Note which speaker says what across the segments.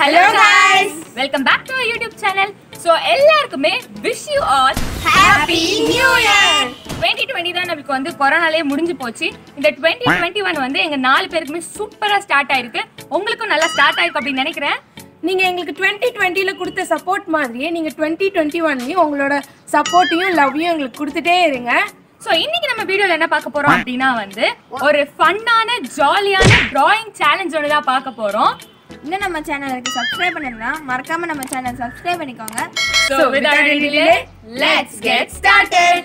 Speaker 1: Hello guys welcome back to YouTube channel so எல்லாருக்குமே wish you all happy new year 2020 தான் நமக்கு வந்து கொரோனாலே முடிஞ்சு போச்சு இந்த 2021 வந்து எங்க நாலு பேருக்குமே சூப்பரா ஸ்டார்ட் ஆயிருக்கு உங்களுக்கும் நல்லா ஸ்டார்ட் ஆயிருக்கு அப்படின்னு நினைக்கிறேன்
Speaker 2: நீங்க எங்களுக்கு டுவெண்ட்டி டுவெண்ட்டில கொடுத்த சப்போர்ட் மாதிரியே நீங்க டுவெண்ட்டி டுவெண்ட்டி ஒன்லயும் உங்களோட சப்போர்ட்டையும் லவ்வையும் எங்களுக்கு கொடுத்துட்டே இருங்க
Speaker 1: சோ இன்னைக்கு நம்ம வீடியோல என்ன பார்க்க போறோம் அப்படின்னா வந்து ஒரு ஃபன்னான ஜாலியான டிராயிங் சேலஞ்ச் ஒன்று தான் பார்க்க போறோம்
Speaker 3: இன்னும் நம்ம சேனலுக்கு சப்ஸ்கிரைப் பண்ணணும்னா மறக்காம நம்ம சேனல் சப்ஸ்கிரைப் பண்ணிக்கோங்க
Speaker 1: So without any delay, let's get started.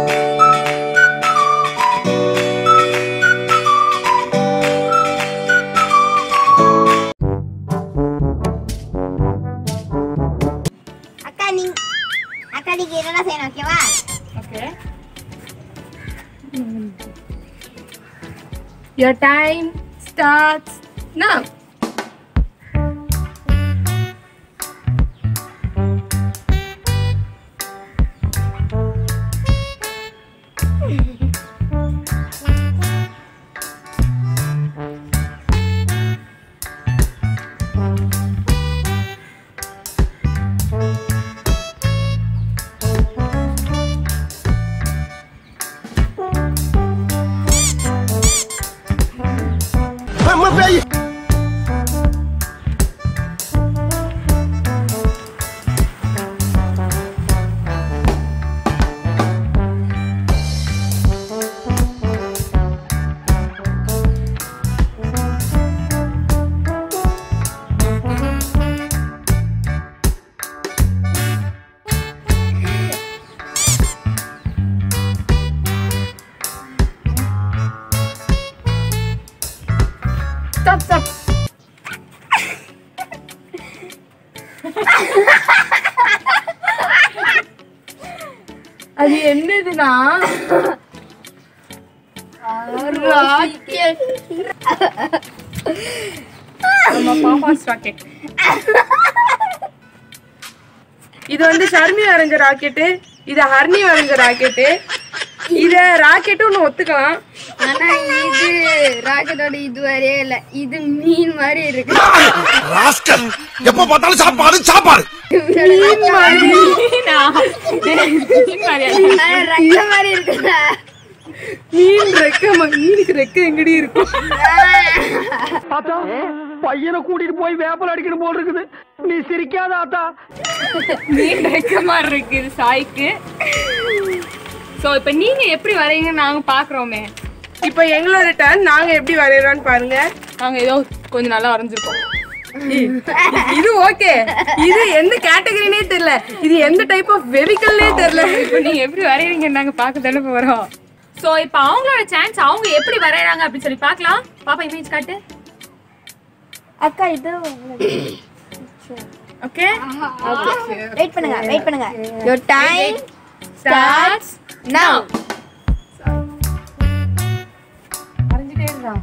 Speaker 3: அக்கா நீ அக்கா நீங்க என்னடா செய்யணும் ஓகேவா
Speaker 1: Okay.
Speaker 2: Your time starts now. Stop, stop. அது என்னதுன்னா ராக்கெட்
Speaker 1: நம்ம பாப்பாஸ் ராக்கெட்
Speaker 2: இது வந்து ஷர்மி வரைஞ்ச ராக்கெட்டு இது ஹர்னி வரைஞ்ச ராக்கெட்டு இத ராக்கெட்டும் ஒத்துக்கலாம்
Speaker 3: ஆனா இது ராக்கெட்டோட இது வரையே இல்ல இது மீன் மாதிரி இருக்கு
Speaker 4: ராஸ்கல் எப்ப பார்த்தாலும் சாப்பாடு சாப்பாடு
Speaker 3: ஆனா ரக்க மாதிரி இருக்குல்ல
Speaker 2: மீன் ரெக்க ம- மீனுக்கு ரெக்க எங்கடி இருக்கும்
Speaker 5: ஆத்தா பையனை கூட்டிட்டு போய் வேப்பல் அடிக்கணும் போல் இருக்குது நீ சிரிக்காத ஆத்தா
Speaker 1: மீன் ரெக்க மாதிரி இருக்கு இது சாய்க்கு சோ இப்போ நீங்க எப்படி வரையீங்கன்னு நாங்க பாக்குறோமே
Speaker 2: இப்போ எங்களோட டர்ன் நாங்க எப்படி வரையறோம்னு பாருங்க
Speaker 1: நாங்க ஏதோ கொஞ்சம் நல்லா வரைஞ்சிருக்கோம்
Speaker 2: இது ஓகே இது எந்த கேட்டகரினே தெரியல இது எந்த டைப் ஆஃப் வெஹிக்கல்னே தெரியல
Speaker 1: இப்போ நீங்க எப்படி வரையறீங்கன்னு நாங்க பார்க்க தானே போறோம் சோ இப்போ அவங்களோட சான்ஸ் அவங்க எப்படி வரையறாங்க அப்படின்னு சொல்லி பார்க்கலாம் பாப்பா இமேஜ் காட்டு
Speaker 3: அக்கா இது
Speaker 1: ஓகே
Speaker 3: வெயிட் பண்ணுங்க வெயிட் பண்ணுங்க யோர் டைம்
Speaker 1: ஸ்டார்ட்ஸ் நவ
Speaker 2: வரைஞ்சிட்டே இருக்கான்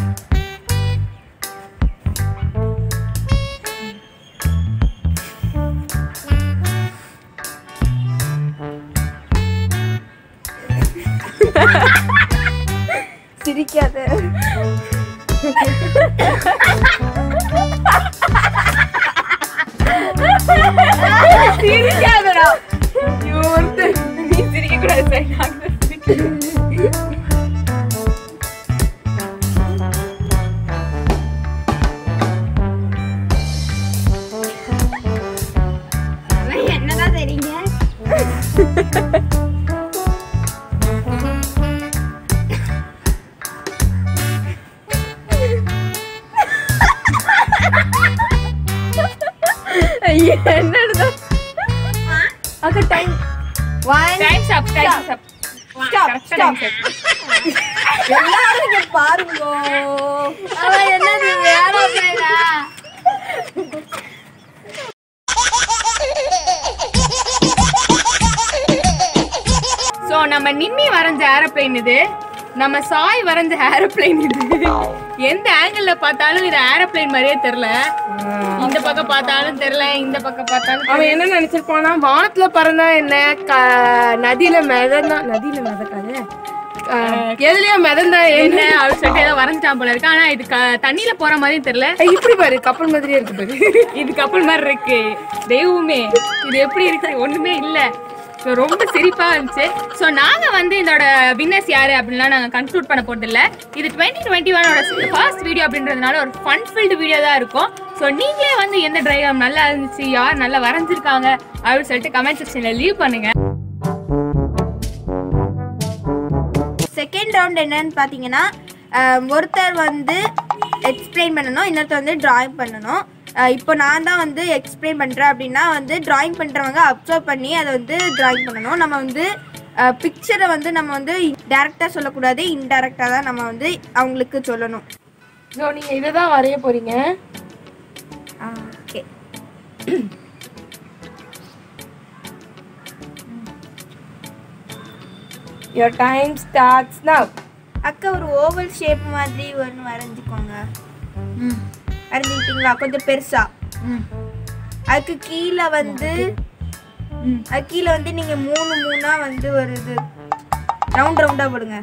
Speaker 3: சிரிக்காத
Speaker 2: சிரிக்காதடா ஐயோ, ஒருத்தன்.
Speaker 1: நீ சிரிக்க கூடாது சரி நாங்க தான் சிரிக்கிறோம்.
Speaker 3: என்னதான் தெரியுங்க
Speaker 2: ஐயோ, என்னடா அக்கா time
Speaker 3: one
Speaker 1: Time's up, time's up.
Speaker 3: Stop,
Speaker 1: Correct ஆ
Speaker 3: stop.
Speaker 1: time's up.
Speaker 3: எல்லாரும் இங்க பாருங்க அவன் என்னது வேற பேரா
Speaker 1: சோ நம்ம நிம்மி வரைஞ்ச ஏரோப்ளேன் இது நம்ம சாய் வரைஞ்ச ஏரோப்ளேன் இது எந்த ஆங்கிள் பார்த்தாலும் இது ஏரோப்ளேன் மாதிரியே தெரியல இந்த பக்கம் பார்த்தாலும் தெரியல இந்த பக்கம் பார்த்தாலும்
Speaker 2: அவன் என்ன நினைச்சிருப்பானா வானத்துல பறந்தா என்ன க- நதியில மிதந்தா நதியில மிதக்காது எதுலயோ மிதந்தா
Speaker 1: என்ன
Speaker 2: என்ன
Speaker 1: அப்படின்னு சொல்லிட்டு ஏதோ வரைஞ்சிட்டான் போல இருக்கு ஆனா இது க- தண்ணியில போற மாதிரியும் தெரியல
Speaker 2: ஏய், இப்படி பாரு கப்பல் மாதிரியே இருக்கு பாரு
Speaker 1: இது கப்பல் மாதிரி இருக்கு தெய்வமே இது எப்படி இருக்கு ஒண்ணுமே இல்ல So, ரொம்ப சிரிப்பா இருந்துச்சு ஸோ நாங்க வந்து இதோட வின்னர்ஸ் யாரு அப்படின்லாம் நாங்க கன்க்ளூட் பண்ண போறது இல்ல இது டுவெண்ட்டி டுவெண்ட்டி ஒனோட ஃபர்ஸ்ட் வீடியோ அப்படின்றதுனால ஒரு ஃபன் ஃபில்டு வீடியோ தான் இருக்கும் ஸோ நீங்களே வந்து எந்த டிரைவர் நல்லா இருந்துச்சு யார் நல்லா வரைஞ்சிருக்காங்க அப்படின்னு சொல்லிட்டு கமெண்ட் செக்ஷன்ல லீவ் பண்ணுங்க
Speaker 3: செகண்ட் ரவுண்ட் என்னன்னு பார்த்தீங்கன்னா அஹ், ஒருத்தர் வந்து எக்ஸ்பிளைன் பண்ணணும் இன்னொருத்தர் வந்து டிராயிங் பண்ணணும் அஹ், இப்போ நான் தான் வந்து எக்ஸ்பிளைன் பண்ணுறேன் அப்படின்னா வந்து டிராயிங் பண்ணுறவங்க அப்சர்வ் பண்ணி அதை வந்து டிராயிங் பண்ணணும் நம்ம வந்து பிக்சரை வந்து நம்ம வந்து டேரெக்டாக சொல்லக்கூடாது இன்டெரக்டாக தான் நம்ம வந்து அவங்களுக்கு சொல்லணும்
Speaker 2: ஸோ நீங்க இதை தான் வரைய போறீங்க
Speaker 3: okay
Speaker 2: your time starts now
Speaker 3: அக்கா ஒரு ஓவல் ஷேப் மாதிரி ஒன்று வரைஞ்சிக்கோங்க வரைஞ்சிக்கிட்டீங்களா கொஞ்சம் பெருசா அதுக்கு கீழே வந்து அது கீழே வந்து நீங்க மூணு மூணா வந்து ஒரு இது ரவுண்ட் ரவுண்டா போடுங்க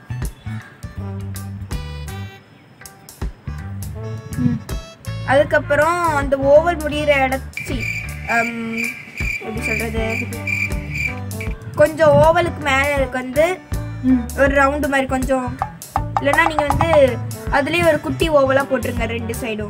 Speaker 3: அதுக்கப்புறம் அந்த ஓவல் முடியிற இடச்சி எப்படி சொல்றது கொஞ்சம் ஓவலுக்கு மேலே இருக்கு வந்து ஒரு ரவுண்டு மாதிரி கொஞ்சம் இல்லைன்னா நீங்கள் வந்து அதுலேயே ஒரு குட்டி ஓவலாக போட்டுருங்க ரெண்டு சைடும்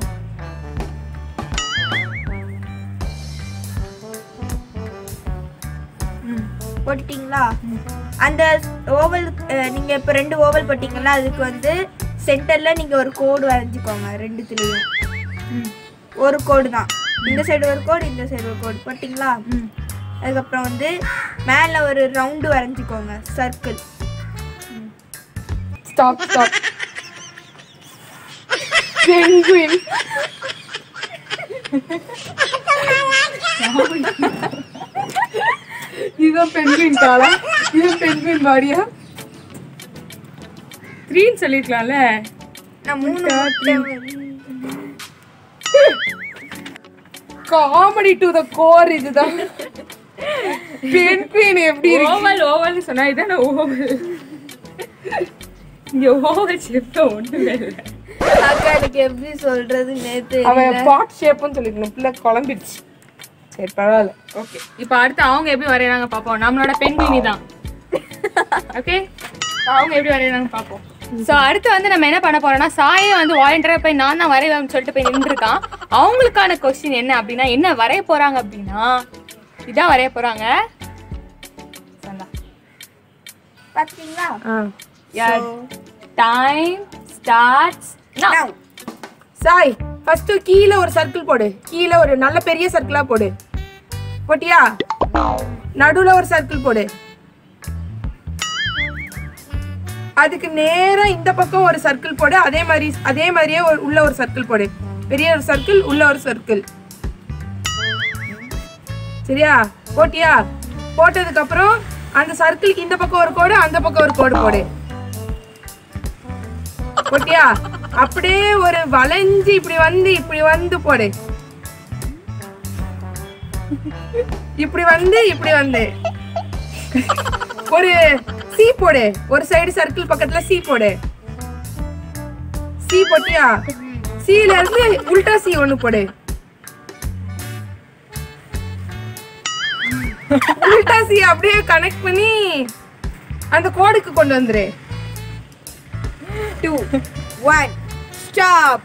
Speaker 3: போட்டுட்டீங்களா அந்த ஓவல் நீங்கள் இப்போ ரெண்டு ஓவல் போட்டிங்களா அதுக்கு வந்து சென்டரில் நீங்கள் ஒரு கோடு வரைஞ்சிக்கோங்க ரெண்டுத்துலேயும் ஒரு கோடு தான் இந்த சைடு ஒரு கோடு இந்த சைடு ஒரு கோடு போட்டிங்களா அதுக்கப்புறம் வந்து மேலே ஒரு ரவுண்டு வரைஞ்சிக்கோங்க சர்க்கிள்
Speaker 2: ஸ்டாப் ஸ்டாப் பெங்குயின் இதுதான் பெங்குயின் காலா இது பெங்குயின் பாடியா
Speaker 1: த்ரீன்னு சொல்லிருக்கலாம்ல
Speaker 3: நான் மூணு முட்டை
Speaker 2: காமெடி டு த கோர் இதுதான் பென்குயின் எப்படி இருக்கு
Speaker 1: ஓவல் ஓவல்னு சொன்னா இதான ஓவல் இங்க ஓவல் ஷேப் ஒண்ணுமே இல்லை
Speaker 3: அக்கா எனக்கு எப்படி சொல்றதுன்னே
Speaker 2: அவன்
Speaker 3: தெரியல
Speaker 2: பாட் ஷேப்னு சொல்லிக்கணும் பிள்ளை குழம்பிடுச்சு சரி பரவாயில்ல
Speaker 1: ஓகே இப்போ அடுத்து அவங்க எப்படி வரையறாங்க பார்ப்போம் நம்மளோட பெண்கினி தான் ஓகே அவங்க எப்படி வரையறாங்க பார்ப்போம் ஸோ அடுத்து வந்து நம்ம என்ன பண்ண போறோம்னா சாயே வந்து வாலண்டியரா போய் நான் தான் வரைவேன்னு சொல்லிட்டு போய் நின்றுருக்கான் அவங்களுக்கான கொஸ்டின் என்ன அப்படின்னா என்ன வரைய போறாங்க அப்படின்னா இதான் வரைய போறாங்க சந்தா
Speaker 3: பாத்தீங்களா
Speaker 2: யார்
Speaker 1: டைம் ஸ்டார்ட்ஸ்
Speaker 3: Now.
Speaker 2: சாய் ஃபர்ஸ்ட் கீழே ஒரு சர்க்கிள் போடு கீழே ஒரு நல்ல பெரிய சர்க்கிளா போடு போட்டியா நடுவுல ஒரு சர்க்கிள் போடு அதுக்கு நேரா இந்த பக்கம் ஒரு சர்க்கிள் போடு அதே மாதிரி அதே மாதிரியே ஒரு- உள்ள ஒரு சர்க்கிள் போடு பெரிய ஒரு சர்க்கிள் உள்ள ஒரு சர்க்கிள் சரியா போட்டியா போட்டதுக்கு அப்புறம் அந்த சர்க்கிளுக்கு இந்த பக்கம் ஒரு கோடு அந்த பக்கம் ஒரு கோடு போடு போட்டியா அப்படியே ஒரு வளைஞ்சு இப்படி வந்து இப்படி வந்து போடு இப்படி வந்து இப்படி வந்து ஒரு சி போடு ஒரு சைடு சர்க்கிள் பக்கத்துல சி போடு சி போட்டியா சீல இருந்து உல்டா சி ஒண்ணு போடு உல்டா சி அப்படியே கனெக்ட் பண்ணி அந்த கோடுக்கு கொண்டு வந்துரு
Speaker 3: Two. One. Stop.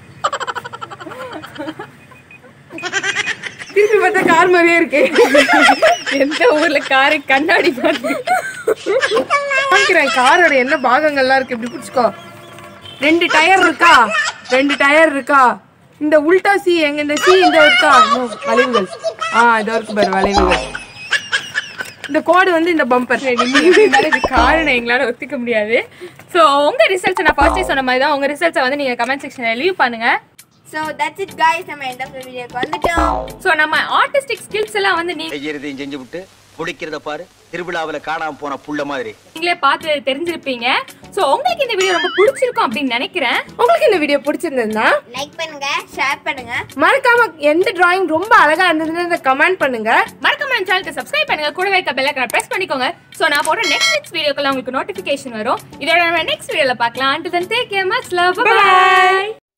Speaker 2: திருப்பி பார்த்தா கார் மாதிரியே இருக்கு
Speaker 1: எந்த ஊர்ல காரை கண்ணாடி பார்த்து
Speaker 2: காமிக்கிறேன் காரோட என்ன பாகங்கள்லாம் இருக்கு இப்படி பிடிச்சிக்கோ ரெண்டு டயர் இருக்கா ரெண்டு டயர் இருக்கா இந்த உல்டா சி எங்க இந்த சி இந்த இருக்கா இன்னும் வளைவுகள் ஆ இதோ இருக்கு பாரு வளைவுகள் இந்த கோடு வந்து இந்த பம்பர்
Speaker 1: இது காரணம் எங்களால ஒத்துக்க முடியாது ஸோ உங்க ரிசல்ட்ஸ் நான் ஃபர்ஸ்டே சொன்ன மாதிரி தான் உங்க ரிசல்ட்ஸை வந்து நீங்க கமெண்ட் செக்ஷன்ல லீவ் பண்ணுங்க
Speaker 3: So that's it guys நம்ம end of the video வந்துட்டோம்
Speaker 1: ஸோ நம்ம ஆர்டிஸ்டிக் ஸ்கில்ஸ் எல்லாம் வந்து நீங்க
Speaker 6: செய்யறதையும் செஞ்சு விட்டு பிடிக்கிறத பாரு திருவிழாவுல காணாம போன புள்ள மாதிரி
Speaker 1: நீங்களே பார்த்து தெரிஞ்சிருப்பீங்க ஸோ உங்களுக்கு இந்த வீடியோ ரொம்ப பிடிச்சிருக்கும் அப்படின்னு நினைக்கிறேன்
Speaker 2: உங்களுக்கு இந்த வீடியோ பிடிச்சிருந்ததுன்னா
Speaker 3: லைக் பண்ணுங்க ஷேர் பண்ணுங்க
Speaker 2: மறக்காம எந்த டிராயிங் ரொம்ப அழகா இருந்ததுன்னு கமெண்ட் பண்ணுங்க
Speaker 1: மறக்காம நம்ம சேனலுக்கு சப்ஸ்கிரைப் பண்ணுங்க கூட வைக்க பெல் ஐக்கான பிரஸ் பண்ணிக்கோங்க சோ நான் போடுற நெக்ஸ்ட் நெக்ஸ்ட் வீடியோக்குள்ள உங்களுக்கு நோட்டிபிகேஷன் வரும் இதோட நம்ம நெக்ஸ்ட் வீடியோல பார்க்கலாம் until then take care much love bye